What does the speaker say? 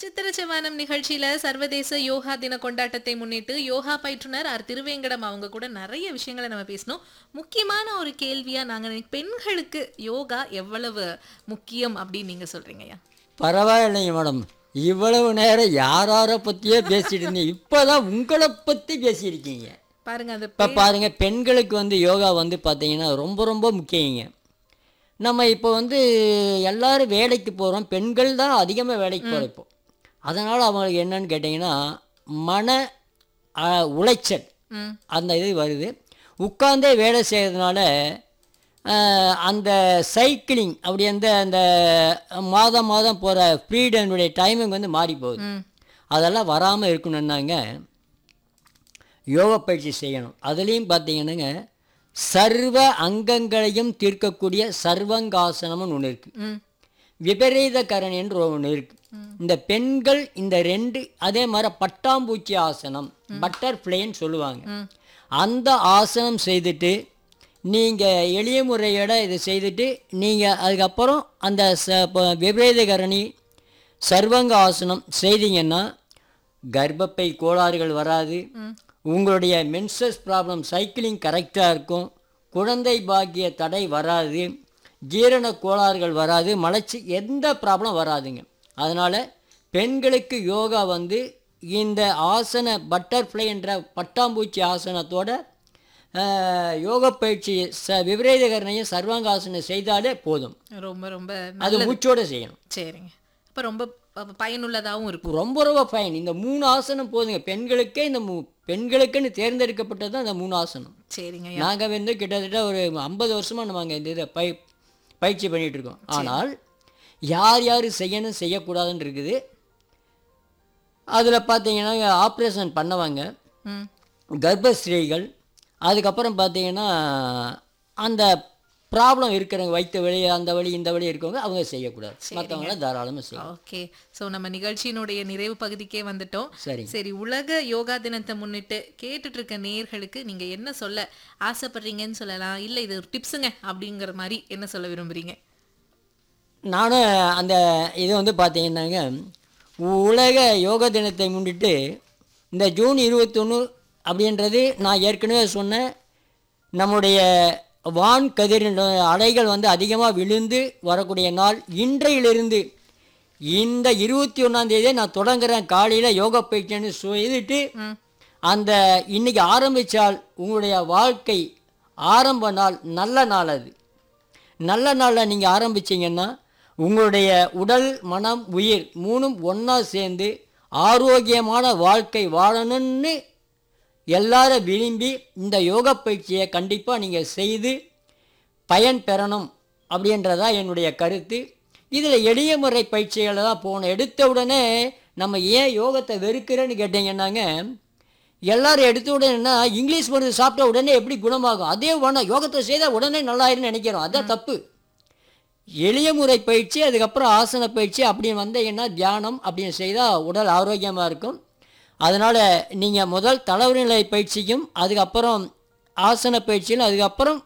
சித்திரச்சவானம் நிகழ்ச்சியில சர்வதேச யோகா தின கொண்டாட்டத்தை முன்னிட்டு யோகா பயிற்றுனர் ஆர் திருவேங்கடம் அவங்க கூட நிறைய விஷயங்களை நம்ம பேசணும் முக்கியமான ஒரு கேள்வியா நாங்க பெண்களுக்கு யோகா எவ்வளவு முக்கியம் அப்படின்னு நீங்க சொல்றீங்கய்யா பரவாயில்லைங்க மேடம் இவ்வளவு நேரம் யாராரை பற்றியே பேசிட்டு இருந்தீங்க இப்போ தான் உங்களை பற்றி பேசியிருக்கீங்க பாருங்க அது இப்போ பாருங்க பெண்களுக்கு வந்து யோகா வந்து பார்த்தீங்கன்னா ரொம்ப ரொம்ப முக்கியங்க நம்ம இப்போ வந்து எல்லாரும் வேலைக்கு போகிறோம் பெண்கள் தான் அதிகமாக வேலைக்கு போகிறோம் இப்போ அதனால் அவங்களுக்கு என்னன்னு கேட்டிங்கன்னா மன அ, உளைச்சல் ம் அந்த இது வருது உட்கார்ந்தே வேலை செய்கிறதுனால அஹ், அந்த சைக்கிளிங் அப்படி அந்த அந்த மாதம் மாதம் போகிற ஃப்ரீடனுடைய டைமிங் வந்து மாறி போகுது ம் அதெல்லாம் வராமல் இருக்கணுன்னாங்க யோகா பயிற்சி செய்யணும் அதுலேயும் பார்த்தீங்கன்னாங்க சர்வ அங்கங்களையும் தீர்க்கக்கூடிய சர்வங்காசனம்னு ஒன்று இருக்குது ம் விபரீத கரணி என்று ஒன்று இருக்கு இந்த பெண்கள் இந்த ரெண்டு அதே மாதிரி பட்டாம்பூச்சி ஆசனம் பட்டர்ஃப்ளைன்னு சொல்லுவாங்க ம் அந்த ஆசனம் செய்துட்டு நீங்கள் எளிய முறையோட இதை செய்துட்டு நீங்கள் அதுக்கப்புறம் அந்த ச ப- விபரீத கரணி சர்வங்க ஆசனம் செய்தீங்கன்னா கர்ப்பப்பை கோளாறுகள் வராது உங்களுடைய மென்சஸ் ப்ராப்ளம் சைக்கிளிங் கரெக்டாக இருக்கும் குழந்தை பாக்கிய தடை வராது ஜீரண கோளாறுகள் வராது மலச்சி எந்த ப்ராப்ளம் வராதுங்க அதனால் பெண்களுக்கு யோகா வந்து இந்த ஆசன பட்டர்ஃப்ளை என்ற பட்டாம்பூச்சி ஆசனத்தோட அஹ், யோக பயிற்சி ச விபரீதகரணையும் சர்வாங்காசனம் செய்தாலே போதும் ரொம்ப ரொம்ப அது மூச்சோட செய்யணும் சரிங்க அப்ப ரொம்ப ப- பயனுள்ளதாவும் இருக்கும் ரொம்ப ரொம்ப ஃபைன் இந்த மூணு ஆசனம் போதுங்க பெண்களுக்கே இந்த மூ பெண்களுக்குன்னு தேர்ந்தெடுக்கப்பட்டது தான் இந்த மூணு ஆசனம் சரிங்க நாங்கள் வந்து கிட்டத்தட்ட ஒரு ஐம்பது வருஷமாக நம்ம அங்கே இந்த இதை பை பயிற்சி பண்ணிகிட்டு இருக்கோம் ஆனால் யார் யார் செய்யணும் செய்யக்கூடாதுன்னு இருக்குது அதில் பார்த்தீங்கன்னா ஆப்ரேஷன் பண்ணவங்க ம் கர்ப்பஸ்திரீகள் அதுக்கப்புறம் பார்த்தீங்கன்னா அந்த ப்ராப்ளம் இருக்கிறவங்க வயிற்று வலி அந்த வலி இந்த வலி இருக்கவங்க அவங்க செய்யக்கூடாது மற்றவங்களாம் தாராளமாக செய்யலாம் ஓகே சோ நம்ம நிகழ்ச்சியினுடைய நிறைவு பகுதிக்கே வந்துட்டோம் சரி சரி உலக யோகா தினத்தை முன்னிட்டு கேட்டுட்டு இருக்க நேயர்களுக்கு நீங்க என்ன சொல்ல ஆசைப்படுறீங்கன்னு சொல்லலாம் இல்ல இது ஒரு டிப்ஸுங்க அப்படிங்கிற மாதிரி என்ன சொல்ல விரும்புறீங்க நானும் அந்த இது வந்து பார்த்தீங்கன்னாங்க உலக யோக தினத்தை முன்னிட்டு இந்த ஜூன் இருபத்தொன்று அப்படின்றது நான் ஏற்கனவே சொன்னேன் நம்முடைய வான் கதிரின் அலைகள் வந்து அதிகமாக விழுந்து வரக்கூடிய நாள் இன்றையிலிருந்து இந்த இருபத்தி ஒன்றாந்தேதியே நான் தொடங்குறேன் காலையில் யோகா பயிற்சின்னு செய்துட்டு ம் அந்த இன்னைக்கு ஆரம்பித்தால் உங்களுடைய வாழ்க்கை ஆரம்ப நாள் நல்ல நாள் அது நல்ல நாளில் நீங்கள் ஆரம்பிச்சீங்கன்னா உங்களுடைய உடல் மனம் உயிர் மூணும் ஒன்றா சேர்ந்து ஆரோக்கியமான வாழ்க்கை வாழணும்னு எல்லாரும் விரும்பி இந்த யோகா பயிற்சியை கண்டிப்பாக நீங்கள் செய்து பயன் பெறணும் அப்படின்றதா என்னுடைய கருத்து இதில் எளிய முறை பயிற்சிகளை தான் போகணும் எடுத்த உடனே நம்ம ஏன் யோகத்தை வெறுக்கிறேன்னு கேட்டிங்கன்னாங்க எல்லாரும் எடுத்த உடனே இங்கிலீஷ் மருந்து சாப்பிட்ட உடனே எப்படி குணமாகும் அதே வேணாம் யோகத்தை செய்தால் உடனே நல்லாயிருன்னு நினைக்கிறோம் அதான் தப்பு எளிய முறை பயிற்சி அதுக்கப்புறம் ஆசன பயிற்சி அப்படின்னு வந்தீங்கன்னா தியானம் அப்படின்னு செய்தால் உடல் ஆரோக்கியமாக இருக்கும் அதனால் நீங்கள் முதல் தளர்வு நிலை பயிற்சிக்கும் அதுக்கப்புறம் ஆசன பயிற்சியும் அதுக்கப்புறம்